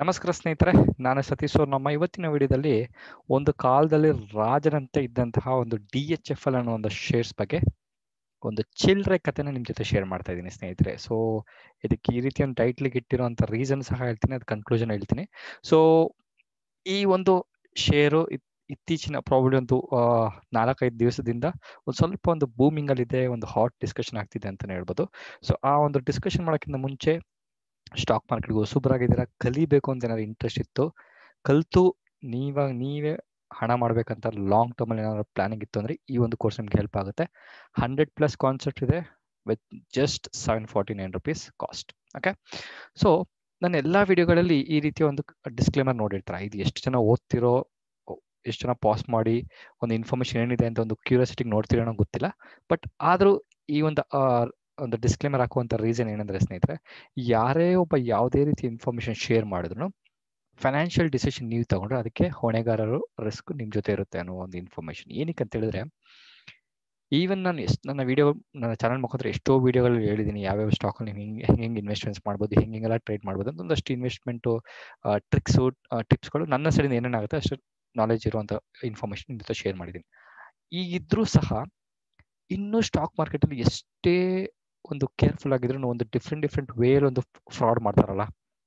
ನಮಸ್ಕಾರ ಸ್ನೇಹಿತರೆ ನಾನು ಸತೀಶ್ ಅವ್ರು ನಮ್ಮ ಇವತ್ತಿನ ವಿಡಿಯೋದಲ್ಲಿ ಒಂದು ಕಾಲದಲ್ಲಿ ರಾಜನಂತೆ ಇದ್ದಂತಹ ಒಂದು ಡಿ ಎಚ್ ಎಫ್ ಎಲ್ ಅನ್ನೋ ಒಂದು ಶೇರ್ಸ್ ಬಗ್ಗೆ ಒಂದು ಚಿಲ್ಡ್ರೆ ಕಥೆನ ನಿಮ್ ಜೊತೆ ಶೇರ್ ಮಾಡ್ತಾ ಇದ್ದೀನಿ ಸ್ನೇಹಿತರೆ ಸೊ ಇದಕ್ಕೆ ಈ ರೀತಿ ಒಂದು ಟೈಟ್ಲಿಗೆ ಇಟ್ಟಿರುವಂತ ರೀಸನ್ ಸಹ ಹೇಳ್ತೀನಿ ಅದು ಕನ್ಕ್ಲೂಷನ್ ಹೇಳ್ತೀನಿ ಸೊ ಈ ಒಂದು ಶೇರು ಇತ್ತೀಚಿನ ಪ್ರಾಬ್ಲಿ ಒಂದು ನಾಲ್ಕೈದು ದಿವಸದಿಂದ ಒಂದು ಸ್ವಲ್ಪ ಒಂದು ಬೂಮಿಂಗ್ ಅಲ್ಲಿ ಇದೆ ಒಂದು ಹಾಟ್ ಡಿಸ್ಕಷನ್ ಆಗ್ತಿದೆ ಅಂತಾನೆ ಹೇಳ್ಬೋದು ಸೊ ಆ ಒಂದು ಡಿಸ್ಕಷನ್ ಮಾಡೋಕ್ಕಿಂತ ಮುಂಚೆ ಸ್ಟಾಕ್ ಮಾರ್ಕೆಟ್ಗೆ ಹೊಸಬ್ರಾಗಿದ್ದೀರಾ ಕಲಿಬೇಕು ಅಂತ ಏನಾದ್ರು ಇಂಟ್ರೆಸ್ಟ್ ಇತ್ತು ಕಲ್ತು ನೀವಾಗ ನೀವೇ ಹಣ ಮಾಡ್ಬೇಕಂತ ಲಾಂಗ್ ಟರ್ಮ್ ಅಲ್ಲಿ ಏನಾದ್ರು ಪ್ಲಾನಿಂಗ್ ಇತ್ತು ಅಂದ್ರೆ ಈ ಒಂದು ಕೋರ್ಸ್ ನಿಮ್ಗೆ ಹೆಲ್ಪ್ ಆಗುತ್ತೆ ಹಂಡ್ರೆಡ್ ಪ್ಲಸ್ ಕಾನ್ಸೆಪ್ಟ್ ಇದೆ with just seven forty nine rupees cost okay so ನನ್ನ ಎಲ್ಲಾ ವಿಡಿಯೋಗಳಲ್ಲಿ ಈ ರೀತಿಯ ಒಂದು ಡಿಸ್ಕ್ಲೇಮರ್ ನೋಡಿರ್ತಾರೆ ಇದು ಎಷ್ಟು ಜನ ಓದ್ತಿರೋ ಎಷ್ಟು ಜನ ಪಾಸ್ ಮಾಡಿ ಒಂದು ಇನ್ಫಾರ್ಮೇಶನ್ ಏನಿದೆ ಅಂತ ಒಂದು ಕ್ಯೂರಿಯಾಸಿಟಿ ನೋಡ್ತಿರೋ ಅನ್ನೋ ಗೊತ್ತಿಲ್ಲ ಬಟ್ ಆದರೂ ಈ ಒಂದು ಒಂದು ಡಿಸ್ಕ್ಲೇಮರ್ ಹಾಕುವಂತ ರೀಸನ್ ಏನಂದ್ರೆ ಸ್ನೇಹಿತರೆ ಯಾರೇ ಒಬ್ಬ ಯಾವುದೇ ರೀತಿ ಇನ್ಫಾರ್ಮೇಶನ್ ಶೇರ್ ಮಾಡಿದ್ರು ಫೈನಾನ್ಷಿಯಲ್ ಡಿಸಿಷನ್ ನೀವು ತಗೊಂಡ್ರೆ ಅದಕ್ಕೆ ಹೊಣೆಗಾರರು ರಿಸ್ಕ್ ನಿಮ್ ಜೊತೆ ಇರುತ್ತೆ ಅನ್ನೋ ಒಂದು ಇನ್ಫಾರ್ಮೇಶನ್ ಏನಕ್ಕೆ ಅಂತ ಹೇಳಿದ್ರೆ ಈವನ್ ನಾನು ಎಷ್ಟು ನನ್ನ ವಿಡಿಯೋ ನನ್ನ ಚಾನಲ್ ಮುಖಾಂತರ ಎಷ್ಟೋ ವಿಡಿಯೋಗಳಲ್ಲಿ ಹೇಳಿದ್ದೀನಿ ಯಾವ್ಯಾವ ಸ್ಟಾಕ್ ನೀವು ಹಿಂಗೆ ಹೆಂಗೆ ಹೆಂಗೆ ಇನ್ವೆಸ್ಟ್ಮೆಂಟ್ಸ್ ಮಾಡ್ಬೋದು ಹೆಂಗೆ ಹೆಂಗೆಲ್ಲ ಟ್ರೇಡ್ ಮಾಡ್ಬೋದು ಅಂತ ಒಂದಷ್ಟು ಇನ್ವೆಸ್ಟ್ಮೆಂಟು ಟ್ರಿಕ್ಸು ಟಿಪ್ಸ್ಗಳು ನನ್ನ ಸೈಡಿಂದ ಏನೇನಾಗುತ್ತೆ ಅಷ್ಟು ನಾಲೆಜ್ ಇರುವಂಥ ಇನ್ಫಾರ್ಮೇಶನ್ ನಿಮ್ಮ ಜೊತೆ ಶೇರ್ ಮಾಡಿದ್ದೀನಿ ಈಗಿದ್ರೂ ಸಹ ಇನ್ನೂ ಸ್ಟಾಕ್ ಮಾರ್ಕೆಟಲ್ಲಿ ಎಷ್ಟೇ ಒಂದು ಕೇರ್ಫುಲ್ ಆಗಿದ್ರು ಒಂದು ಡಿಫ್ರೆಂಟ್ ಡಿಫ್ರೆಂಟ್ ವೇಲ್ ಒಂದು ಫ್ರಾಡ್ ಮಾಡ್ತಾರಲ್ಲ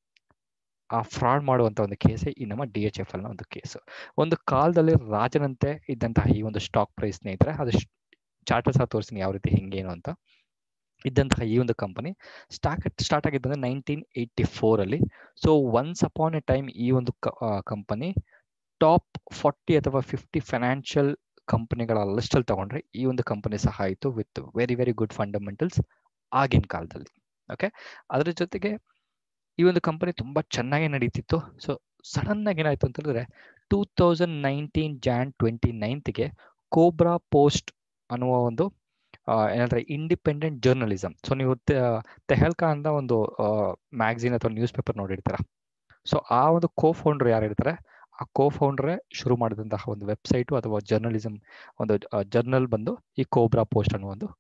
ಆ ಫ್ರಾಡ್ ಮಾಡುವಂತ ಒಂದು ಕೇಸೇ ಈ ನಮ್ಮ ಡಿ ಎಚ್ ಎಫ್ ಎಲ್ ನ ಒಂದು ಕೇಸ್ ಒಂದು ಕಾಲದಲ್ಲಿ ರಾಜನಂತೆ ಇದ್ದಂತಹ ಈ ಒಂದು ಸ್ಟಾಕ್ ಪ್ರೈಸ್ ಸ್ನೇಹಿತರೆ ಅದು ಚಾರ್ಟರ್ ಸಹ ತೋರಿಸ್ತೀನಿ ಯಾವ ರೀತಿ ಹೆಂಗೇನು ಅಂತ ಇದ್ದಂತಹ ಈ ಒಂದು ಕಂಪನಿ ಸ್ಟಾಕ್ ಸ್ಟಾರ್ಟ್ ಆಗಿದ್ದಂದ್ರೆ ನೈನ್ಟೀನ್ ಏಯ್ಟಿ ಫೋರ್ ಅಲ್ಲಿ so once upon a time ಈ ಒಂದು ಕಂಪನಿ ಟಾಪ್ ಫಾರ್ಟಿ ಅಥವಾ ಫಿಫ್ಟಿ ಫೈನಾನ್ಷಿಯಲ್ ಕಂಪನಿಗಳ ಲಿಸ್ಟ್ ಅಲ್ಲಿ ತಗೊಂಡ್ರೆ ಈ ಒಂದು ಕಂಪನಿ ಸಹ ಆಯಿತು with very very good fundamentals ಆಗಿನ ಕಾಲದಲ್ಲಿ ಓಕೆ ಅದರ ಜೊತೆಗೆ ಈ ಒಂದು ಕಂಪನಿ ತುಂಬಾ ಚೆನ್ನಾಗಿ ನಡೀತಿತ್ತು ಸೊ ಸಡನ್ ಆಗಿ ಏನಾಯ್ತು ಅಂತ ಹೇಳಿದ್ರೆ two thousand nineteen Jan twenty ನೈನ್ತ್ಗೆ ಕೋಬ್ರಾ ಪೋಸ್ಟ್ ಅನ್ನುವ ಒಂದು ಏನಂದ್ರೆ ಇಂಡಿಪೆಂಡೆಂಟ್ ಜರ್ನಲಿಸಮ್ ಸೊ ನೀವು ತೆಹಲ್ಕಾ ಅಂತ ಒಂದು ಮ್ಯಾಗಝಿನ್ ಅಥವಾ ನ್ಯೂಸ್ ಪೇಪರ್ ನೋಡಿರ್ತೀರ ಸೊ ಆ ಒಂದು ಕೋ ಫೌಂಡರ್ ಯಾರಿರ್ತಾರೆ ಆ ಕೋ ಫೌಂಡ್ರೆ ಶುರು ಮಾಡಿದಂತಹ ಒಂದು ವೆಬ್ಸೈಟು ಅಥವಾ ಜರ್ನಲಿಸಮ್ ಒಂದು ಜರ್ನಲ್ ಬಂದು ಈ ಕೋಬ್ರಾ ಪೋಸ್ಟ್ ಅನ್ನೋ ಒಂದು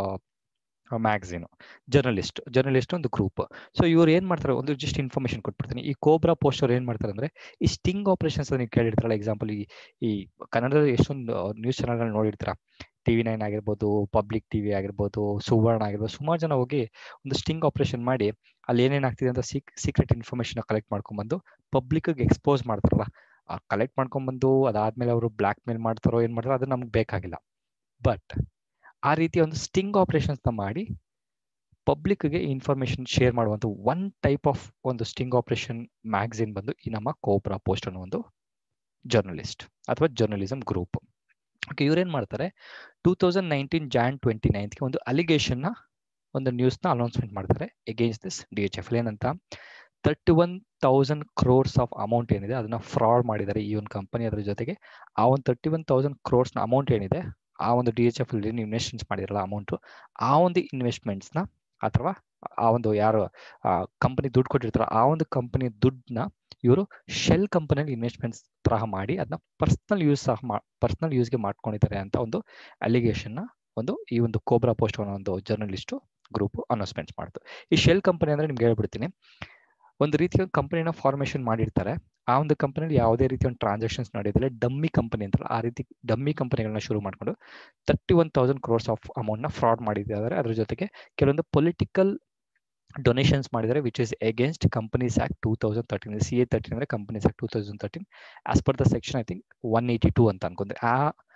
ಮ್ಯಾಗಝೀನು ಜರ್ನಲಿಸ್ಟ್ ಜರ್ನಲಿಸ್ಟ್ ಒಂದು ಗ್ರೂಪ್ ಸೊ ಇವ್ರು ಏನ್ ಮಾಡ್ತಾರೆ ಒಂದು ಜಸ್ಟ್ ಇನ್ಫಾರ್ಮೇಶನ್ ಕೊಟ್ಬಿಡ್ತೀನಿ ಈ ಕೋಬ್ರಾ ಪೋಸ್ಟ್ ಅವ್ರು ಏನ್ ಮಾಡ್ತಾರೆ ಅಂದ್ರೆ ಈ ಸ್ಟಿಂಗ್ ಆಪರೇಷನ್ಸ್ ನೀವು ಕೇಳಿರ್ತಾರಲ್ಲ ಎಕ್ಸಾಂಪಲ್ ಈ ಈ ಕನ್ನಡದಲ್ಲಿ ಎಷ್ಟೊಂದು ನ್ಯೂಸ್ ಚಾನಲ್ಗಳು ನೋಡಿರ್ತೀರ ಟಿವಿ ನೈನ್ ಆಗಿರ್ಬೋದು ಪಬ್ಲಿಕ್ ಟಿವಿ ಆಗಿರ್ಬೋದು ಸುವರ್ಣ ಆಗಿರ್ಬೋದು ಸುಮಾರು ಜನ ಹೋಗಿ ಒಂದು ಸ್ಟಿಂಗ್ ಆಪರೇಷನ್ ಮಾಡಿ ಅಲ್ಲಿ ಏನೇನ್ ಆಗ್ತಿದೆ ಅಂತ ಸೀಕ್ರೆಟ್ ಇನ್ಫಾರ್ಮೇಶನ್ ಕಲೆಕ್ಟ್ ಮಾಡ್ಕೊಂಡ್ಬಂದು ಪಬ್ಲಿಕ್ ಎಕ್ಸ್ಪೋಸ್ ಮಾಡ್ತಾರಲ್ಲ ಕಲೆಕ್ಟ್ ಮಾಡ್ಕೊಂಡ್ಬಂದು ಅದಾದ್ಮೇಲೆ ಅವರು ಬ್ಲಾಕ್ ಮೇಲ್ ಮಾಡ್ತಾರೋ ಏನ್ ಮಾಡ್ತಾರೋ ಅದು ನಮ್ಗೆ ಬೇಕಾಗಿಲ್ಲ ಬಟ್ ಆ ರೀತಿ ಒಂದು ಸ್ಟಿಂಗ್ ಆಪರೇಷನ್ಸ್ ನ ಮಾಡಿ ಪಬ್ಲಿಕ್ಗೆ ಇನ್ಫಾರ್ಮೇಶನ್ ಶೇರ್ ಮಾಡುವಂತ ಒನ್ ಟೈಪ್ ಆಫ್ ಒಂದು ಸ್ಟಿಂಗ್ ಆಪರೇಷನ್ ಮ್ಯಾಗಝಿನ್ ಬಂದು ಈ ನಮ್ಮ ಕೋಬ್ರಾ ಪೋಸ್ಟ್ ಅನ್ನೋ ಒಂದು ಜರ್ನಲಿಸ್ಟ್ ಅಥವಾ ಜರ್ನಲಿಸಮ್ ಗ್ರೂಪ್ ಓಕೆ ಇವ್ರೇನ್ ಮಾಡ್ತಾರೆ two thousand nineteen Jan twenty ನೈನ್ತ್ಗೆ ಒಂದು ಅಲಿಗೇಷನ್ ನ ಒಂದು ನ್ಯೂಸ್ ನ ಅನೌನ್ಸ್ಮೆಂಟ್ ಮಾಡ್ತಾರೆ against this D H F L ಏನಂತ thirty one thousand crores of amount ಏನಿದೆ ಅದನ್ನ ಫ್ರಾಡ್ ಮಾಡಿದ್ದಾರೆ ಈ ಒಂದು ಕಂಪನಿ ಅದರ ಜೊತೆಗೆ ಆ ಒಂದು ತರ್ಟಿ ಒನ್ ತೌಸಂಡ್ ಕ್ರೋರ್ಸ್ ನ ಅಮೌಂಟ್ ಏನಿದೆ ಆ ಒಂದು D H F L investments ಮಾಡಿರಲ್ಲ ಅಮೌಂಟ್ ಆ ಒಂದು ಇನ್ವೆಸ್ಟ್ಮೆಂಟ್ಸ್ ನ ಅಥವಾ ಆ ಒಂದು ಯಾರು ಕಂಪನಿ ದುಡ್ಡು ಕೊಟ್ಟಿರ್ತಾರೋ ಆ ಒಂದು ಕಂಪನಿ ದುಡ್ಡನ್ನ ಇವರು ಶೆಲ್ ಕಂಪನಿಯಲ್ಲಿ ಇನ್ವೆಸ್ಟ್ಮೆಂಟ್ಸ್ ತರಹ ಮಾಡಿ ಅದನ್ನ ಪರ್ಸನಲ್ ಯೂಸ್ ಸಹ ಪರ್ಸನಲ್ ಯೂಸ್ಗೆ ಮಾಡ್ಕೊಂಡಿದ್ದಾರೆ ಅಂತ ಒಂದು ಅಲಿಗೇಷನ್ ನ ಒಂದು ಈ ಒಂದು ಕೋಬ್ರಾ ಪೋಸ್ಟ್ ಅನ್ನೋ ಒಂದು ಜರ್ನಲಿಸ್ಟ್ ಗ್ರೂಪ್ ಅನೌನ್ಸ್ಮೆಂಟ್ಸ್ ಮಾಡ್ತು ಈ ಶೆಲ್ ಕಂಪನಿ ಅಂದ್ರೆ ನಿಮ್ಗೆ ಹೇಳ್ಬಿಡ್ತೀನಿ ಒಂದು ರೀತಿಯ ಕಂಪನಿನ ಫಾರ್ಮೇಶನ್ ಮಾಡಿರ್ತಾರೆ ಆ ಒಂದು ಕಂಪನಿಯಲ್ಲಿ ಯಾವುದೇ ರೀತಿಯ ಒಂದು ಟ್ರಾನ್ಸಾಕ್ಷನ್ಸ್ ನಡೆಯೋದಿಲ್ಲ ಡಮ್ಮಿ ಕಂಪನಿ ಅಂತಲ್ಲ ಆ ರೀತಿ ಡಮ್ಮಿ ಕಂಪನಿಗಳನ್ನ ಶುರು ಮಾಡ್ಕೊಂಡು thirty one thousand crores of amount ನ ಫ್ರಾಡ್ ಮಾಡಿದ್ದಾರೆ ಅದ್ರ ಜೊತೆಗೆ ಕೆಲವೊಂದು ಪೊಲಿಟಿಕಲ್ ಡೊನೇಷನ್ಸ್ ಮಾಡಿದ್ದಾರೆ which is against companies act two thousand thirteen C A thirteen ಅಂದ್ರೆ companies act two thousand thirteen as per the section I think one eighty two ಅಂತ ಅನ್ಕೊಂಡ್ರೆ ಆ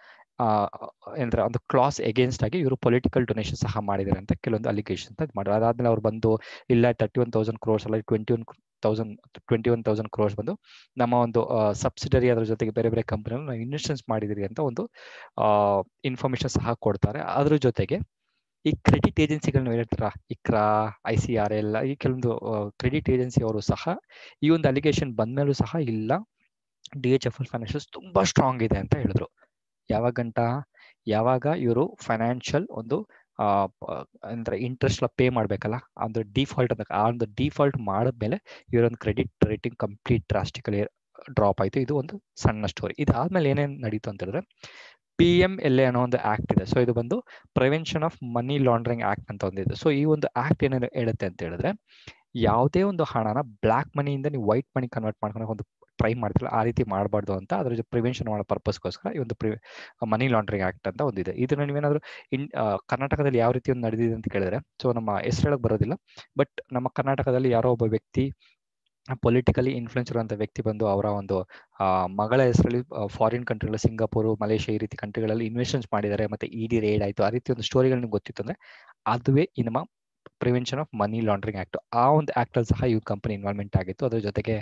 ಏನಂದ್ರೆ ಒಂದು ಕ್ಲಾಸ್ ಎಗೇನ್ಸ್ಟ್ ಆಗಿ ಇವರು ಪೊಲಿಟಿಕಲ್ ಡೊನೇಷನ್ ಸಹ ಮಾಡಿದ್ದಾರೆ ಅಂತ ಕೆಲವೊಂದು ಅಲಿಗೇಷನ್ ಅಂತ ಮಾಡಿದ್ರು ಅದಾದ್ಮೇಲೆ ಅವ್ರು ಬಂದು ಇಲ್ಲ ತರ್ಟಿ ಒನ್ ತೌಸಂಡ್ ಕ್ರೋರ್ಸ್ ಅಲ್ಲ twenty one thousand twenty one thousand crores ಬಂದು ನಮ್ಮ ಒಂದು ಸಬ್ಸಿಡರಿ ಅದ್ರ ಜೊತೆಗೆ ಬೇರೆ ಬೇರೆ ಕಂಪನಿಗಳು ನಾವು ಇನ್ವೆಸ್ಟ್ಮೆಂಟ್ಸ್ ಮಾಡಿದಿರಿ ಅಂತ ಒಂದು ಇನ್ಫಾರ್ಮೇಶನ್ ಸಹ ಕೊಡ್ತಾರೆ ಅದ್ರ ಜೊತೆಗೆ ಈ ಕ್ರೆಡಿಟ್ ಏಜೆನ್ಸಿಗಳನ್ನ ಹೇಳ್ತಾರ ICRA I C R L ಈ ಕೆಲವೊಂದು ಕ್ರೆಡಿಟ್ ಏಜೆನ್ಸಿ ಅವರು ಸಹ ಈ ಒಂದು ಅಲಿಗೇಷನ್ ಬಂದ್ಮೇಲೂ ಸಹ ಇಲ್ಲ D H F L financials ತುಂಬಾ ಸ್ಟ್ರಾಂಗ್ ಇದೆ ಅಂತ ಹೇಳಿದ್ರು ಯಾವಾಗ ಗಂಟ ಯಾವಾಗ ಇವರು ಫೈನಾನ್ಷಿಯಲ್ ಒಂದು ಅಂದ್ರೆ ಇಂಟ್ರೆಸ್ಟ್ ಎಲ್ಲ ಪೇ ಮಾಡ್ಬೇಕಲ್ಲ ಒಂದು ಡಿಫಾಲ್ಟ್ ಅಂತ ಆ ಒಂದು ಡಿಫಾಲ್ಟ್ ಮಾಡಿದ್ಮೇಲೆ ಇವರೊಂದು credit rating complete drastically drop ಆಯ್ತು ಇದು ಒಂದು ಸಣ್ಣ ಸ್ಟೋರಿ ಇದಾದ್ಮೇಲೆ ಏನೇನು ನಡೀತು ಅಂತ ಹೇಳಿದ್ರೆ ಪಿ ಎಂ ಎಲ್ ಎ ಅನ್ನೋ ಒಂದು ಆಕ್ಟ್ ಇದೆ ಸೊ ಇದು ಬಂದು prevention of money laundering act ಅಂತ ಒಂದಿದೆ ಸೊ ಈ ಒಂದು ಆಕ್ಟ್ ಏನೇನು ಹೇಳುತ್ತೆ ಅಂತ ಹೇಳಿದ್ರೆ ಯಾವುದೇ ಒಂದು ಹಣನ ಬ್ಲ್ಯಾಕ್ ಮನಿಯಿಂದ ನೀವು ವೈಟ್ ಮನಿ ಕನ್ವರ್ಟ್ ಮಾಡ್ಕೊಂಡು ಒಂದು ಟ್ರೈ ಮಾಡ್ತಿಲ್ಲ ಆ ರೀತಿ ಮಾಡಬಾರ್ದು ಅಂತ ಅದ್ರ ಜೊತೆ ಪ್ರಿವೆನ್ಷನ್ ಮಾಡೋ ಪರ್ಪಸ್ಗೋಸ್ಕರ ಈ ಒಂದು ಪ್ರಿ ಮನಿ ಲಾಂಡ್ರಿಂಗ್ ಆಕ್ಟ್ ಅಂತ ಒಂದಿದೆ ಇದನ್ನ ನೀವೇನಾದರೂ ಇನ್ ಕರ್ನಾಟಕದಲ್ಲಿ ಯಾವ ರೀತಿ ಒಂದು ನಡೆದಿದೆ ಅಂತ ಕೇಳಿದ್ರೆ ಸೊ ನಮ್ಮ ಹೆಸರು ಹೇಳಕ್ ಬರೋದಿಲ್ಲ ಬಟ್ ನಮ್ಮ ಕರ್ನಾಟಕದಲ್ಲಿ ಯಾರೋ ಒಬ್ಬ ವ್ಯಕ್ತಿ ಪೊಲಿಟಿಕಲಿ ಇನ್ಫ್ಲೂಯೆನ್ಸ್ ಇರುವಂಥ ವ್ಯಕ್ತಿ ಬಂದು ಅವರ ಒಂದು ಮಗಳ ಹೆಸರಲ್ಲಿ ಫಾರಿನ್ ಕಂಟ್ರಿಗಳು ಸಿಂಗಾಪುರ್ ಮಲೇಷ್ಯಾ ಈ ರೀತಿ ಕಂಟ್ರಿಗಳಲ್ಲಿ ಇನ್ವೆಸ್ಟ್ಮೆಂಟ್ಸ್ ಮಾಡಿದ್ದಾರೆ ಮತ್ತೆ ಇ ಡಿ ರೇಡ್ ಆಯಿತು ಆ ರೀತಿ ಒಂದು ಸ್ಟೋರಿಗಳು ನಿಮ್ಗೆ ಗೊತ್ತಿತ್ತು ಅಂದರೆ ಅದುವೇ ಈ ನಮ್ಮ prevention of money laundering act ಆ ಒಂದು ಆಕ್ಟ್ ಅಲ್ಲಿ ಸಹ ಈ ಕಂಪನಿ ಇನ್ವಾಲ್ವ್ಮೆಂಟ್ ಆಗಿತ್ತು ಅದ್ರ ಜೊತೆಗೆ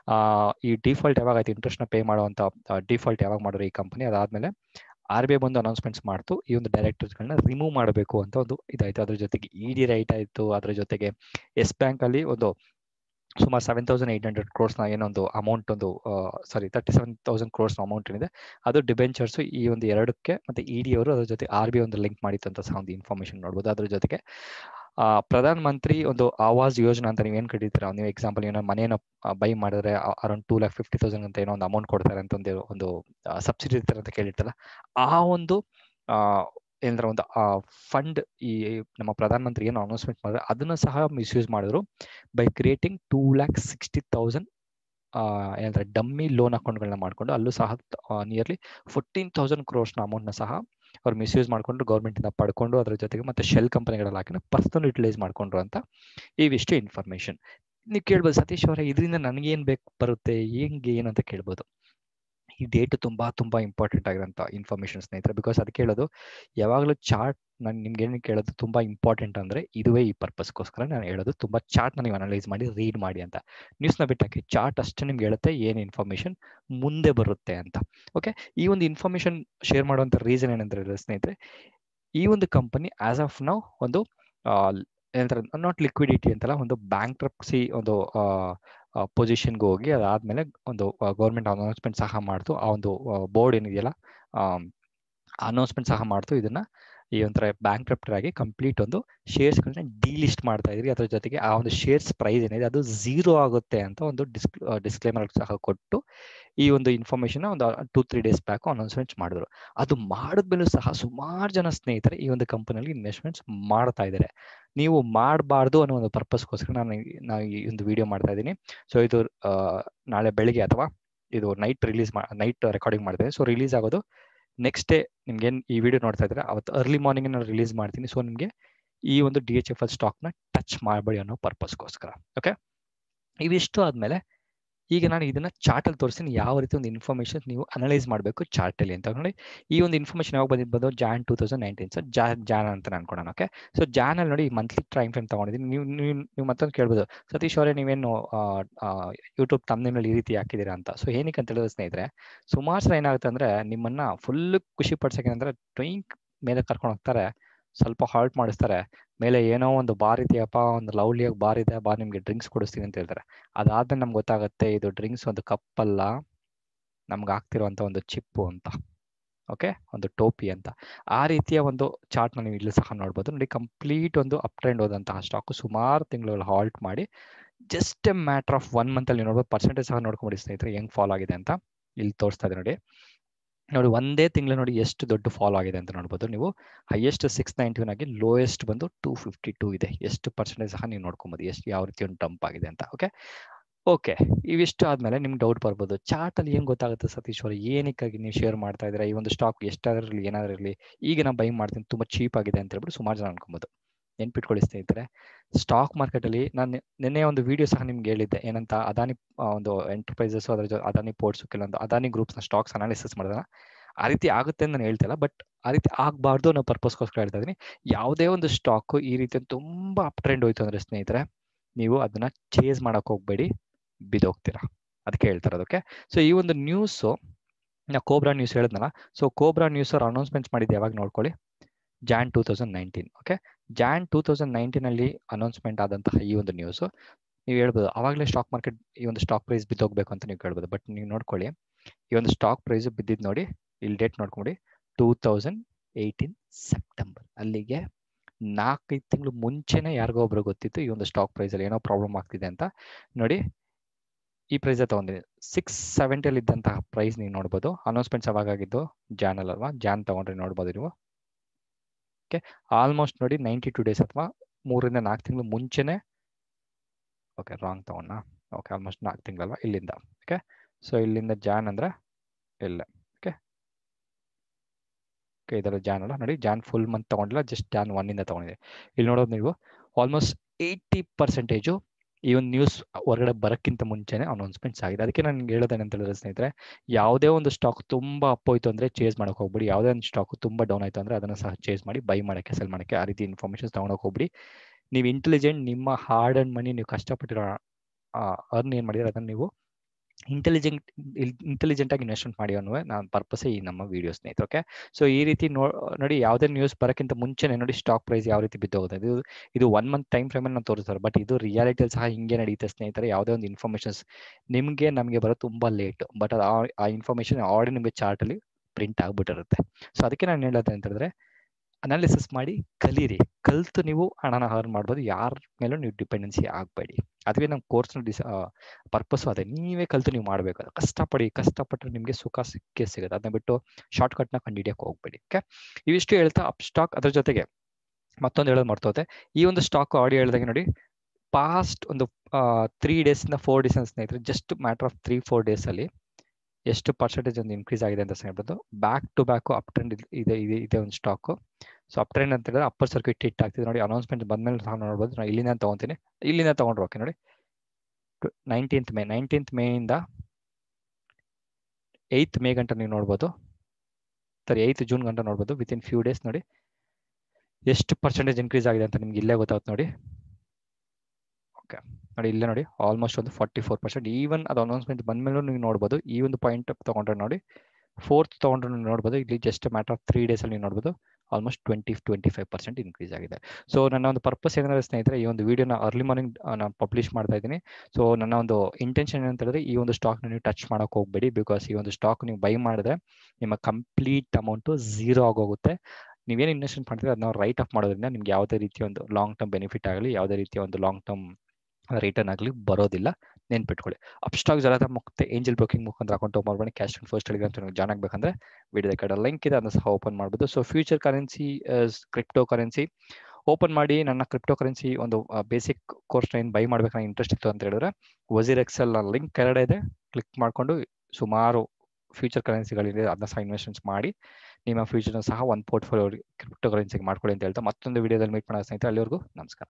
ಈ ಡಿಫಾಲ್ಟ್ ಯಾವಾಗ ಆಯ್ತು ಇಂಟ್ರೆಸ್ಟ್ನ ಪೇ ಮಾಡುವಂಥ ಡಿಫಾಲ್ಟ್ ಯಾವಾಗ ಮಾಡಿದ್ರು ಈ ಕಂಪನಿ ಅದಾದ್ಮೇಲೆ ಆರ್ ಬಿ ಐ ಬಂದು ಅನೌನ್ಸ್ಮೆಂಟ್ಸ್ ಮಾಡ್ತು ಈ ಒಂದು ಡೈರೆಕ್ಟರ್ಸ್ಗಳನ್ನ ರಿಮೂವ್ ಮಾಡಬೇಕು ಅಂತ ಒಂದು ಇದಾಯ್ತು ಅದ್ರ ಜೊತೆಗೆ ಇ ಡಿ ರೈಟ್ ಆಯಿತು ಅದ್ರ ಜೊತೆಗೆ ಎಸ್ ಬ್ಯಾಂಕ್ ಅಲ್ಲಿ ಒಂದು ಸುಮಾರು ಸೆವೆನ್ ತೌಸಂಡ್ ಏಟ್ ಹಂಡ್ರೆಡ್ ಕ್ರೋರ್ಸ್ನ ಏನೊಂದು ಅಮೌಂಟ್ ಒಂದು ಸಾರಿ ತರ್ಟಿ ಸೆವೆನ್ ತೌಸಂಡ್ ಕ್ರೋರ್ಸ್ನ ಅಮೌಂಟ್ ಏನಿದೆ ಅದು ಡಿಬೆಂಚರ್ಸ್ ಈ ಒಂದು ಎರಡಕ್ಕೆ ಮತ್ತೆ ಇ ಡಿ ಅವರು ಅದ್ರ ಜೊತೆ ಆರ್ ಬಿ ಐ ಒಂದು ಲಿಂಕ್ ಮಾಡಿತ್ತು ಅಂತ ಸಹ ಒಂದು ಇನ್ಫಾರ್ಮೇಶನ್ ನೋಡ್ಬೋದು ಅದ್ರ ಜೊತೆಗೆ ಪ್ರಧಾನ ಮಂತ್ರಿ ಒಂದು ಆವಾಸ್ ಯೋಜನಾ ಅಂತ ನೀವೇನು ಕರೀತೀರಾ ನೀವು ಎಕ್ಸಾಂಪಲ್ ಏನೋ ಮನೇನ ಬೈ ಮಾಡಿದ್ರೆ around two lakh fifty thousand ಅಂತ ಏನೋ ಒಂದು ಅಮೌಂಟ್ ಕೊಡ್ತಾರೆ ಅಂತ ಒಂದು ಒಂದು ಸಬ್ಸಿಡಿ ಇರ್ತಾರೆ ಅಂತ ಕೇಳಿರ್ತಲ್ಲ ಆ ಒಂದು ಏನಂದ್ರೆ ಒಂದು ಫಂಡ್ ಈ ನಮ್ಮ ಪ್ರಧಾನ ಮಂತ್ರಿ ಏನು ಅನೌನ್ಸ್ಮೆಂಟ್ ಮಾಡಿದ್ರೆ ಅದನ್ನು ಸಹ ಮಿಸ್ಯೂಸ್ ಮಾಡಿದ್ರು by creating two lakh sixty thousand ಏನಂದ್ರೆ ಡಮ್ಮಿ ಲೋನ್ ಅಕೌಂಟ್ಗಳನ್ನ ಮಾಡ್ಕೊಂಡು ಅಲ್ಲೂ ಸಹ ನಿಯರ್ಲಿ ಫೋರ್ಟೀನ್ ತೌಸಂಡ್ ಕ್ರೋರ್ಸ್ನ ಅಮೌಂಟ್ನ ಸಹ ಅವ್ರು ಮಿಸ್ಯೂಸ್ ಮಾಡ್ಕೊಂಡು ಗೌರ್ಮೆಂಟಿಂದ ಪಡ್ಕೊಂಡು ಅದ್ರ ಜೊತೆಗೆ ಮತ್ತೆ ಶೆಲ್ ಕಂಪನಿಗಳಲ್ಲಿ ಹಾಕಿ ಪರ್ಸನಲ್ ಯುಟಿಲೈಸ್ ಮಾಡ್ಕೊಂಡ್ರು ಅಂತ ಇವಿಷ್ಟು ಇನ್ಫಾರ್ಮೇಶನ್ ನೀವು ಕೇಳ್ಬೋದು ಸತೀಶ್ ಅವರೇ ಇದರಿಂದ ನನಗೇನು ಬೇಕು ಬರುತ್ತೆ ಹೆಂಗೆ ಏನು ಅಂತ ಕೇಳ್ಬೋದು ಈ ಡೇಟ್ ತುಂಬಾ ತುಂಬಾ ಇಂಪಾರ್ಟೆಂಟ್ ಆಗಿರೋಂಥ ಇನ್ಫಾರ್ಮೇಶನ್ ಸ್ನೇಹಿತರೆ ಬಿಕಾಸ್ ಅದಕ್ಕೆ ಹೇಳೋದು ಯಾವಾಗಲೂ ಚಾರ್ಟ್ ನಾನು ನಿಮ್ಗೆ ಏನು ಕೇಳೋದು ತುಂಬಾ ಇಂಪಾರ್ಟೆಂಟ್ ಅಂದ್ರೆ ಇದುವೇ ಈ ಪರ್ಪಸ್ಗೋಸ್ಕರ ನಾನು ಹೇಳೋದು ತುಂಬಾ ಚಾರ್ಟ್ನ ನೀವು ಅನಲೈಸ್ ಮಾಡಿ ರೀಡ್ ಮಾಡಿ ಅಂತ ನ್ಯೂಸ್ನ ಬಿಟ್ಟಾಕಿ ಚಾರ್ಟ್ ಅಷ್ಟೇ ನಿಮ್ಗೆ ಹೇಳುತ್ತೆ ಏನು ಇನ್ಫಾರ್ಮೇಶನ್ ಮುಂದೆ ಬರುತ್ತೆ ಅಂತ ಓಕೆ ಈ ಒಂದು ಇನ್ಫಾರ್ಮೇಶನ್ ಶೇರ್ ಮಾಡುವಂಥ ರೀಸನ್ ಏನಂದ್ರೆ ಸ್ನೇಹಿತರೆ ಈ ಒಂದು ಕಂಪನಿ ಆಸ್ ಆಫ್ ನೌ ಒಂದು ಏನಂತಾರೆ ನಾಟ್ ಲಿಕ್ವಿಡಿಟಿ ಅಂತಲ್ಲ ಒಂದು ಬ್ಯಾಂಕ್ರಪ್ಸಿ ಒಂದು ಪೊಸಿಷನ್ಗೆ ಹೋಗಿ ಅದಾದ್ಮೇಲೆ ಒಂದು ಗೌರ್ಮೆಂಟ್ ಅನೌನ್ಸ್ಮೆಂಟ್ ಸಹ ಮಾಡ್ತು ಆ ಒಂದು ಬೋರ್ಡ್ ಏನಿದೆಯಲ್ಲ ಅನೌನ್ಸ್ಮೆಂಟ್ ಸಹ ಮಾಡ್ತು ಇದನ್ನ ಈ ಒಂಥರ ಬ್ಯಾಂಕ್ ಆಗಿ ಕಂಪ್ಲೀಟ್ ಒಂದು ಶೇರ್ಸ್ಗಳನ್ನ ಡಿಲಿಸ್ಟ್ ಮಾಡ್ತಾ ಇದ್ರಿ ಅದ್ರ ಜೊತೆಗೆ ಆ ಒಂದು ಶೇರ್ಸ್ ಪ್ರೈಸ್ ಏನಿದೆ ಅದು ಝೀರೋ ಆಗುತ್ತೆ ಅಂತ ಒಂದು ಡಿಸ್ಕ್ ಡಿಸ್ಕ್ಲೇಮರ್ ಸಹ ಕೊಟ್ಟು ಈ ಒಂದು ಇನ್ಫಾರ್ಮೇಶನ್ ಒಂದು two three days back announcement ಮಾಡಿದ್ರು ಅದು ಮಾಡಿದ್ಮೇಲೂ ಸಹ ಸುಮಾರು ಜನ ಸ್ನೇಹಿತರೆ ಈ ಒಂದು ಕಂಪನಿಯಲ್ಲಿ ಇನ್ವೆಸ್ಟ್ಮೆಂಟ್ಸ್ ಮಾಡ್ತಾ ಇದ್ದಾರೆ ನೀವು ಮಾಡಬಾರ್ದು ಅನ್ನೋ ಒಂದು ಪರ್ಪಸ್ಗೋಸ್ಕರ ನಾನು ನಾವು ಈ ಒಂದು ವಿಡಿಯೋ ಮಾಡ್ತಾ ಇದ್ದೀನಿ ಸೊ ಇದು ನಾಳೆ ಬೆಳಿಗ್ಗೆ ಅಥವಾ ಇದು ನೈಟ್ ರಿಲೀಸ್ ನೈಟ್ ರೆಕಾರ್ಡಿಂಗ್ ಮಾಡ್ತೀನಿ ಸೊ ರಿಲೀಸ್ ಆಗೋದು ನೆಕ್ಸ್ಟ್ ಡೇ ನಿಮ್ಗೆ ಏನು ಈ ವಿಡಿಯೋ ನೋಡ್ತಾ ಇದ್ರೆ ಅವತ್ತು ಅರ್ಲಿ ಮಾರ್ನಿಂಗ್ ನಾನು ರಿಲೀಸ್ ಮಾಡ್ತೀನಿ ಸೊ ನಿಮಗೆ ಈ ಒಂದು ಡಿ ಎಚ್ ಎಫ್ ಎಲ್ ಸ್ಟಾಕ್ನ ಟಚ್ ಮಾಡಬೇಡಿ ಅನ್ನೋ ಪರ್ಪಸ್ಗೋಸ್ಕರ ಓಕೆ ಇವಿಷ್ಟು ಆದಮೇಲೆ ಈಗ ನಾನು ಇದನ್ನ ಚಾರ್ಟಲ್ಲಿ ತೋರಿಸ್ತೀನಿ ಯಾವ ರೀತಿ ಒಂದು ಇನ್ಫಾರ್ಮೇಷನ್ ನೀವು ಅನಲೈಸ್ ಮಾಡಬೇಕು ಚಾರ್ಟಲ್ಲಿ ಅಂತ ನೋಡಿ ಈ ಒಂದು ಇನ್ಫಾರ್ಮೇಷನ್ ಯಾವಾಗ ಬಂದಿದ್ದು ಬಂದು Jan two thousand nineteen so ಜಾ ಜಾನ್ ಅಂತ ಅನ್ಕೊಳ್ಳೋಣ ಓಕೆ ಸೊ ಜಾನಲ್ಲಿ ನೋಡಿ ಮಂತ್ಲಿ ಟೈಮ್ ಫ್ರೇಮ್ ತಗೊಂಡಿದ್ದೀನಿ ನೀವು ನೀವು ನೀವು ಮತ್ತೊಂದು ಕೇಳ್ಬೋದು ಸತೀಶ್ ಅವರೇ ನೀವೇನು ಯೂಟ್ಯೂಬ್ ತಮ್ಮನಲ್ಲಿ ಈ ರೀತಿ ಹಾಕಿದ್ದೀರಾ ಅಂತ ಸೊ ಏನಕ್ಕೆ ಅಂತ ಹೇಳಿದ್ರೆ ಸ್ನೇಹಿತರೆ ಸುಮಾರು ಸಲ ಏನಾಗುತ್ತೆ ಅಂದ್ರೆ ನಿಮ್ಮನ್ನ ಫುಲ್ ಖುಷಿ ಪಡ್ಸಕ್ಕೆ ಅಂದ್ರೆ ಟ್ವೈಂಕ್ ಮೇಲೆ ಕರ್ಕೊಂಡು ಹೋಗ್ತಾರೆ ಸ್ವಲ್ಪ ಹಾಲ್ಟ್ ಮಾಡಿಸ್ತಾರೆ ಮೇಲೆ ಏನೋ ಒಂದು ಬಾರ್ ಇದೆಯಪ್ಪ ಒಂದು ಲವ್ಲಿಯಾಗಿ ಬಾರ್ ಇದೆ ಬಾ ನಿಮ್ಗೆ ಡ್ರಿಂಕ್ಸ್ ಕೊಡಿಸ್ತೀನಿ ಅಂತ ಹೇಳ್ತಾರೆ ಅದಾದ್ಮೇಲೆ ನಮ್ಗೆ ಗೊತ್ತಾಗುತ್ತೆ ಇದು ಡ್ರಿಂಕ್ಸ್ ಒಂದು ಕಪ್ ಅಲ್ಲ ನಮ್ಗೆ ಆಗ್ತಿರುವಂತ ಒಂದು ಚಿಪ್ಪು ಅಂತ ಓಕೆ ಒಂದು ಟೋಪಿ ಅಂತ ಆ ರೀತಿಯ ಒಂದು ಚಾರ್ಟ್ನ ನೀವು ಇಲ್ಲಿ ಸಹ ನೋಡ್ಬೋದು ನೋಡಿ ಕಂಪ್ಲೀಟ್ ಒಂದು ಅಪ್ ಟ್ರೆಂಡ್ ಹೋದಂತಹ ಸ್ಟಾಕ್ ಸುಮಾರು ತಿಂಗಳು ಹಾಲ್ಟ್ ಮಾಡಿ just a matter of one month ಅಲ್ಲಿ ನೋಡ್ಬೋದು ಪರ್ಸೆಂಟೇಜ್ ಸಹ ನೋಡ್ಕೊಂಬಿಡಿ ಸ್ನೇಹಿತರೆ ಹೆಂಗ್ ಫಾಲೋ ಆಗಿದೆ ಅಂತ ಇಲ್ಲಿ ತೋರಿಸ್ತಾ ಇದೆ ನೋಡಿ ನೋಡಿ ಒಂದೇ ತಿಂಗಳು ನೋಡಿ ಎಷ್ಟು ದೊಡ್ಡ ಫಾಲೋ ಆಗಿದೆ ಅಂತ ನೋಡ್ಬೋದು ನೀವು ಹೈಯೆಸ್ಟ್ ಸಿಕ್ಸ್ ನೈಂಟಿ ಒನ್ ಆಗಿ ಲೋಯೆಸ್ಟ್ ಬಂದು ಟೂ ಫಿಫ್ಟಿ ಟೂ ಇದೆ ಎಷ್ಟು ಪರ್ಸೆಂಟೇಜ್ ಸಹ ನೀವು ನೋಡ್ಕೊಬೋದು ಎಷ್ಟು ಯಾವ ರೀತಿ ಒಂದು ಡಂಪ್ ಆಗಿದೆ ಅಂತ ಓಕೆ ಓಕೆ ಇವಿಷ್ಟು ಆದ್ಮೇಲೆ ನಿಮ್ಗೆ ಡೌಟ್ ಬರ್ಬೋದು ಚಾರ್ಟ್ ಅಲ್ಲಿ ಏನ್ ಗೊತ್ತಾಗುತ್ತೆ ಸತೀಶ್ ಅವರು ಏನಕ್ಕಾಗಿ ನೀವು ಶೇರ್ ಮಾಡ್ತಾ ಇದ್ದೀರಾ ಈ ಒಂದು ಸ್ಟಾಕ್ ಎಷ್ಟಾದ್ರಲ್ಲಿ ಏನಾದ್ರೂ ಇರಲಿ ಈಗ ನಾನು ಬೈ ಮಾಡ್ತೀನಿ ತುಂಬಾ ಚೀಪ್ ಆಗಿದೆ ಅಂತ ಹೇಳ್ಬಿಟ್ಟು ಸುಮಾರು ಜನ ಅನ್ಕೊಬೋದು ನೆನ್ಪಿಟ್ಕೊಳ್ಳಿ ಸ್ನೇಹಿತರೆ ಸ್ಟಾಕ್ ಮಾರ್ಕೆಟ್ ಅಲ್ಲಿ ನಾನು ನಿನ್ನೆ ಒಂದು ವಿಡಿಯೋ ಸಹ ನಿಮ್ಗೆ ಹೇಳಿದ್ದೆ ಏನಂತ ಅದಾನಿ ಒಂದು ಎಂಟರ್ಪ್ರೈಸಸ್ ಅದ್ರ ಜೊತೆ ಅದಾನಿ ಪೋರ್ಟ್ಸ್ ಕೆಲವೊಂದು ಅದಾನಿ ಗ್ರೂಪ್ಸ್ ನ ಸ್ಟಾಕ್ಸ್ ಅನಾಲಿಸಿಸ್ ಮಾಡಿದಾಗ ಆ ರೀತಿ ಆಗುತ್ತೆ ಅಂತ ನಾನು ಹೇಳ್ತಿಲ್ಲ ಬಟ್ ಆ ರೀತಿ ಆಗಬಾರ್ದು ಅನ್ನೋ ಪರ್ಪಸ್ಗೋಸ್ಕರ ಹೇಳ್ತಾ ಇದೀನಿ ಯಾವುದೇ ಒಂದು ಸ್ಟಾಕ್ ಈ ರೀತಿ ತುಂಬಾ ಅಪ್ ಟ್ರೆಂಡ್ ಹೋಯ್ತು ಅಂದ್ರೆ ಸ್ನೇಹಿತರೆ ನೀವು ಅದನ್ನ ಚೇಸ್ ಮಾಡಕ್ ಹೋಗ್ಬೇಡಿ ಬಿದೋಗ್ತೀರಾ ಅದಕ್ಕೆ ಹೇಳ್ತಾರೆ ಅದಕ್ಕೆ ಸೊ ಈ ಒಂದು ನ್ಯೂಸ್ ನಾ ಕೋಬ್ರಾ ನ್ಯೂಸ್ ಹೇಳಿದ್ನಲ್ಲ ಸೊ ಕೋಬ್ರಾ ನ್ಯೂಸ್ ಅವ್ರು ಅನೌನ್ಸ್ಮೆಂಟ್ಸ್ ಮಾಡಿದ್ದು ಯಾವಾಗ ನೋಡ್ಕೊಳ್ಳಿ Jan two thousand nineteen okay Jan two thousand nineteen ಅಲ್ಲಿ ಅನೌನ್ಸ್ಮೆಂಟ್ ಆದಂತಹ ಈ ಒಂದು ನ್ಯೂಸ್ ನೀವು ಹೇಳ್ಬೋದು ಅವಾಗಲೇ ಸ್ಟಾಕ್ ಮಾರ್ಕೆಟ್ ಈ ಒಂದು ಸ್ಟಾಕ್ ಪ್ರೈಸ್ ಬಿದ್ದೋಗ್ಬೇಕು ಅಂತ ನೀವು ಕೇಳ್ಬೋದು ಬಟ್ ನೀವು ನೋಡ್ಕೊಳ್ಳಿ ಈ ಒಂದು ಸ್ಟಾಕ್ ಪ್ರೈಸ್ ಬಿದ್ದಿದ್ದು ನೋಡಿ ಇಲ್ಲಿ ಡೇಟ್ ನೋಡ್ಕೊಂಡು ಟೂ ತೌಸಂಡ್ ಏಯ್ಟೀನ್ ಸೆಪ್ಟೆಂಬರ್ ಅಲ್ಲಿಗೆ ನಾಲ್ಕೈದು ತಿಂಗಳು ಮುಂಚೆನೆ ಯಾರಿಗೋ ಒಬ್ರು ಗೊತ್ತಿತ್ತು ಈ ಒಂದು ಸ್ಟಾಕ್ ಪ್ರೈಸ್ ಅಲ್ಲಿ ಏನೋ ಪ್ರಾಬ್ಲಮ್ ಆಗ್ತಿದೆ ಅಂತ ನೋಡಿ ಈ ಪ್ರೈಸ್ ತಗೊಂಡಿದ್ದೀನಿ ಸಿಕ್ಸ್ ಸೆವೆಂಟಿಯಲ್ಲಿ ಇದ್ದಂತಹ ಪ್ರೈಸ್ ನೀವು ನೋಡ್ಬೋದು ಅನೌನ್ಸ್ಮೆಂಟ್ಸ್ ಅವಾಗ ಆಗಿದ್ದು ಜಾನ್ ಅಲ್ವಾ ಜಾನ್ ತಗೊಂಡ್ರೆ ನೋಡ್ಬೋದು ನೀವು ಓಕೆ ಆಲ್ಮೋಸ್ಟ್ ನೋಡಿ ನೈಂಟಿ ಟು ಡೇಸ್ ಅಥವಾ ಮೂರಿಂದ ನಾಲ್ಕು ತಿಂಗಳು ಮುಂಚೆನೆ ಓಕೆ ರಾಂಗ್ ತಗೊಂಡ ಓಕೆ ಆಲ್ಮೋಸ್ಟ್ ನಾಲ್ಕು ತಿಂಗಳಲ್ವ ಇಲ್ಲಿಂದ ಓಕೆ ಸೊ ಇಲ್ಲಿಂದ ಜಾನ್ ಅಂದರೆ ಇಲ್ಲ ಓಕೆ ಓಕೆ ಇದರ ಜಾನ್ ಅಲ್ಲ ನೋಡಿ ಜಾನ್ ಫುಲ್ ಮಂತ್ ತೊಗೊಂಡಿಲ್ಲ ಜಸ್ಟ್ ಜಾನ್ ಒನ್ನಿಂದ ತೊಗೊಂಡಿದೆ ಇಲ್ಲಿ ನೋಡೋದು ನೀವು ಆಲ್ಮೋಸ್ಟ್ ಏಯ್ಟಿ ಪರ್ಸೆಂಟೇಜು ಈ ಒಂದು ನ್ಯೂಸ್ ಹೊರಗಡೆ ಬರೋಕ್ಕಿಂತ ಮುಂಚೆನೇ ಅನೌನ್ಸ್ಮೆಂಟ್ಸ್ ಆಗಿದೆ ಅದಕ್ಕೆ ನಾನು ಹೇಳೋದೇನಂತ ಹೇಳಿದ್ರೆ ಸ್ನೇಹಿತರೆ ಯಾವುದೇ ಒಂದು ಸ್ಟಾಕ್ ತುಂಬ ಅಪ್ ಹೋಯ್ತು ಅಂದರೆ ಚೇಸ್ ಮಾಡೋಕೆ ಹೋಗ್ಬಿಡಿ ಯಾವುದೇ ಒಂದು ಸ್ಟಾಕ್ ತುಂಬ ಡೌನ್ ಆಯಿತು ಅಂದರೆ ಅದನ್ನು ಸಹ ಚೇಸ್ ಮಾಡಿ ಬೈ ಮಾಡೋಕ್ಕೆ ಸೆಲ್ ಮಾಡೋಕ್ಕೆ ಆ ರೀತಿ ಇನ್ಫಾರ್ಮೇಷನ್ಸ್ ತೊಗೊಳಕ್ಕೆ ಹೋಗ್ಬಿಡಿ ನೀವು ಇಂಟೆಲಿಜೆಂಟ್ ನಿಮ್ಮ ಹಾರ್ಡ್ ಆ್ಯಂಡ್ ಮನಿ ನೀವು ಕಷ್ಟಪಟ್ಟಿರೋ ಅರ್ನ್ ಏನು ಮಾಡಿದ್ರೆ ಅದನ್ನು ನೀವು ಇಂಟೆಲಿಜೆಂಟ್ ಇಂಟೆಲಿಜೆಂಟಾಗಿ ಇನ್ವೆಸ್ಟ್ಮೆಂಟ್ ಮಾಡಿ ಅನ್ನುವ ನಾನು ಪರ್ಪಸ್ ಈ ನಮ್ಮ ವಿಡಿಯೋ ಸ್ನೇಹಿತರೆ ಓಕೆ ಸೊ ಈ ರೀತಿ ನೋ ನೋಡಿ ಯಾವುದೇ ನ್ಯೂಸ್ ಬರೋಕ್ಕಿಂತ ಮುಂಚೆನೇ ನೋಡಿ ಸ್ಟಾಕ್ ಪ್ರೈಸ್ ಯಾವ ರೀತಿ ಬಿದ್ದೋಗುತ್ತೆ ಇದು ಇದು ಒನ್ ಮಂತ್ ಟೈಮ್ ಫ್ರೇಮಲ್ಲಿ ನಾನು ತೋರಿಸ್ತಾರೆ ಬಟ್ ಇದು ರಿಯಾಲಿಟಿಯಲ್ಲಿ ಸಹ ಹಿಂಗೆ ನಡೆಯುತ್ತೆ ಸ್ನೇಹಿತರೆ ಯಾವುದೇ ಒಂದು ಇನ್ಫಾರ್ಮೇಷನ್ಸ್ ನಿಮಗೆ ನಮಗೆ ಬರೋದು ತುಂಬ ಲೇಟ್ ಬಟ್ ಅದು ಆ ಇನ್ಫಾರ್ಮೇಷನ್ ಆಲ್ರೆಡಿ ನಿಮಗೆ ಚಾರ್ಟಲ್ಲಿ ಪ್ರಿಂಟ್ ಆಗಿಬಿಟ್ಟಿರುತ್ತೆ ಸೊ ಅದಕ್ಕೆ ನಾನು ಹೇಳೋದು ಅಂತ ಹೇಳಿದ್ರೆ ಅನಾಲಿಸಿಸ್ ಮಾಡಿ ಕಲೀರಿ ಕಲಿತು ನೀವು ಹಣನ ಅರ್ನ್ ಮಾಡ್ಬೋದು ಯಾರ ಮೇಲೂ ನೀವು ಡಿಪೆಂಡೆನ್ಸಿ ಆಗಬೇಡಿ ಅದುವೇ ನಮ್ಮ ಕೋರ್ಸ್ನ ಡಿಸ್ ಪರ್ಪಸ್ಸು ಅದೇ ನೀವೇ ಕಲಿತು ನೀವು ಮಾಡಬೇಕು ಅದು ಕಷ್ಟಪಡಿ ಕಷ್ಟಪಟ್ಟರೆ ನಿಮಗೆ ಸುಖ ಸಿಕ್ಕೇ ಸಿಗುತ್ತೆ ಅದನ್ನ ಬಿಟ್ಟು ಶಾರ್ಟ್ಕಟ್ನ ಕಂಡುಹಿಡಿಯೋಕೆ ಹೋಗ್ಬೇಡಿ ಓಕೆ ಇವಿಷ್ಟು ಹೇಳ್ತಾ ಅಪ್ ಸ್ಟಾಕ್ ಅದ್ರ ಜೊತೆಗೆ ಮತ್ತೊಂದು ಹೇಳೋದು ಮಾಡ್ತೋತೆ ಈ ಒಂದು ಸ್ಟಾಕ್ ಆಡಿಯೋ ಹೇಳಿದಾಗೆ ನೋಡಿ ಪಾಸ್ಟ್ ಒಂದು ತ್ರೀ ಡೇಸಿಂದ ಫೋರ್ ಡೇಸ್ ಸ್ನೇಹಿತರೆ just matter of three four ಡೇಸಲ್ಲಿ ಎಷ್ಟು ಪರ್ಸೆಂಟೇಜ್ ಒಂದು ಇನ್ಕ್ರೀಸ್ ಆಗಿದೆ ಅಂತ ಹೇಳ್ಬೋದು back to back up trend ಇದೆ ಇದೆ ಇದೆ ಒಂದು ಸ್ಟಾಕು ಸೊ ಅಪ್ ಟ್ರೆಂಡ್ ಅಂತ ಹೇಳಿದ್ರೆ ಅಪ್ಪರ್ ಸರ್ಕ್ಯೂಟ್ ಹಿಟ್ ಆಗ್ತಿದೆ ನೋಡಿ ಅನೌನ್ಸ್ಮೆಂಟ್ ಬಂದ್ಮೇಲೆ ಸಹ ನೋಡ್ಬೋದು ನಾನು ಇಲ್ಲಿಂದ ತೊಗೊತೀನಿ ಇಲ್ಲಿಂದ ತೊಗೊಂಡ್ರೆ ಓಕೆ ನೋಡಿ ನೈನ್ಟೀನ್ತ್ ಮೇ ನೈನ್ಟೀನ್ತ್ ಮೇಯಿಂದ ಏಯ್ತ್ ಮೇ ಗಂಟ ನೀವು ನೋಡ್ಬೋದು ಸರಿ ಏಯ್ತ್ ಜೂನ್ ಗಂಟ ನೋಡ್ಬೋದು ವಿತಿನ್ ಫ್ಯೂ ಡೇಸ್ ನೋಡಿ ಎಷ್ಟು ಪರ್ಸೆಂಟೇಜ್ ಇನ್ಕ್ರೀಸ್ ಆಗಿದೆ ಅಂತ ನಿಮ್ಗೆ ಇಲ್ಲೇ ಗೊತ್ತಾಗುತ್ತೆ ನೋಡಿ ಓಕೆ ನೋಡಿ ಇಲ್ಲೇ ನೋಡಿ ಆಲ್ಮೋಸ್ಟ್ ಒಂದು ಫಾರ್ಟಿ ಫೋರ್ ಪರ್ಸೆಂಟ್ ಈವನ್ ಅದು ಅನೌನ್ಸ್ಮೆಂಟ್ ಬಂದಮೇಲೂ ನೀವು ನೋಡ್ಬೋದು ಈ ಒಂದು ಪಾಯಿಂಟ್ ತೊಗೊಂಡ್ರೆ ನೋಡಿ ಫೋರ್ತ್ ತೊಗೊಂಡ್ರೆ ನೀವು ನೋಡ್ಬೋದು ಇಲ್ಲಿ ಜಸ್ಟ್ ಮ್ಯಾಟರ್ ಆಫ್ ತ್ರೀ ಡೇಸಲ್ಲಿ ನೀವು ನೋಡ್ಬೋದು almost twenty twenty five percent increase ಆಗಿದೆ ಸೊ ನನ್ನ ಒಂದು ಪರ್ಪಸ್ ಏನಂದರೆ ಸ್ನೇಹಿತರೆ ಈ ಒಂದು ವಿಡಿಯೋನ ಅರ್ಲಿ ಮಾರ್ನಿಂಗ್ ನಾನು ಪಬ್ಲಿಷ್ ಮಾಡ್ತಾ ಇದ್ದೀನಿ ಸೊ ನನ್ನ ಒಂದು ಇಂಟೆನ್ಷನ್ ಏನಂತ ಹೇಳಿದ್ರೆ ಈ ಒಂದು ಸ್ಟಾಕ್ನ ನೀವು ಟಚ್ ಮಾಡೋಕೆ ಹೋಗಬೇಡಿ ಬಿಕಾಸ್ ಈ ಒಂದು ಸ್ಟಾಕ್ ನೀವು ಬೈ ಮಾಡಿದ್ರೆ ನಿಮ್ಮ ಕಂಪ್ಲೀಟ್ ಅಮೌಂಟು ಝೀರೋ ಆಗೋಗುತ್ತೆ ನೀವೇನು ಇನ್ವೆಸ್ಟ್ಮೆಂಟ್ ಮಾಡ್ತೀವಿ ಅದನ್ನ ರೈಟ್ ಆಫ್ ಮಾಡೋದ್ರಿಂದ ನಿಮ್ಗೆ ಯಾವುದೇ ರೀತಿಯ ಒಂದು ಲಾಂಗ್ ಟರ್ಮ್ ಬೆನಿಫಿಟ್ ಆಗಲಿ ಯಾವುದೇ ರೀತಿಯ ಒಂದು ಲಾಂಗ್ ಟರ್ಮ್ ರಿಟರ್ನ್ ಆಗಲಿ ಬರೋದಿಲ್ಲ ನೆನ್ಪಿಟ್ಕೊಳ್ಳಿ ಅಪ್ಸ್ಟಾಕ್ ಜಲದ ಮುಕ್ತ ಏಂಜಲ್ ಬ್ರೋಕಿಂಗ್ ಮುಖಾಂತರ ಅಕೌಂಟ್ ಓಪನ್ ಮಾಡಿ cash and first Telegram channel join ಆಗಬೇಕಂದ್ರೆ ವಿಡಿಯೋದ ಕಡೆ ಲಿಂಕ್ ಇದೆ ಅದನ್ನು ಸಹ ಓಪನ್ ಮಾಡ್ಬೋದು so future currency crypto currency open ಮಾಡಿ ನನ್ನ ಕ್ರಿಪ್ಟೋ ಕರೆನ್ಸಿ ಒಂದು ಬೇಸಿಕ್ ಕೋರ್ಸ್ನ ಏನು ಬೈ ಮಾಡ್ಬೇಕು ಇಂಟ್ರೆಸ್ಟ್ ಇತ್ತು ಅಂತ ಹೇಳಿದ್ರೆ ವಜೀರ್ ಎಕ್ಸೆಲ್ ಲಿಂಕ್ ಕೆಳಗಡೆ ಇದೆ ಕ್ಲಿಕ್ ಮಾಡಿಕೊಂಡು ಸುಮಾರು ಫ್ಯೂಚರ್ ಕರೆನ್ಸಿಗಳಿದೆ ಅದನ್ನ ಸಹ ಇನ್ವೆಸ್ಟ್ಮೆಂಟ್ಸ್ ಮಾಡಿ ನಿಮ್ಮ ಫ್ಯೂಚರ್ನ ಸಹ ಒಂದು ಪೋರ್ಟ್ಫೋಲಿಯೋ ಕ್ರಿಪ್ಟೋ ಕರೆನ್ಸಿಗೆ ಮಾಡ್ಕೊಳ್ಳಿ ಅಂತ ಹೇಳ್ತಾ ಮತ್ತೊಂದು ವಿಡಿಯೋದಲ್ಲಿ ಮೀಟ್ ಮಾಡೋ ಸ್ನೇಹಿತರೆ ಅಲ್ಲಿವರೆಗೂ ನಮಸ್ಕಾರ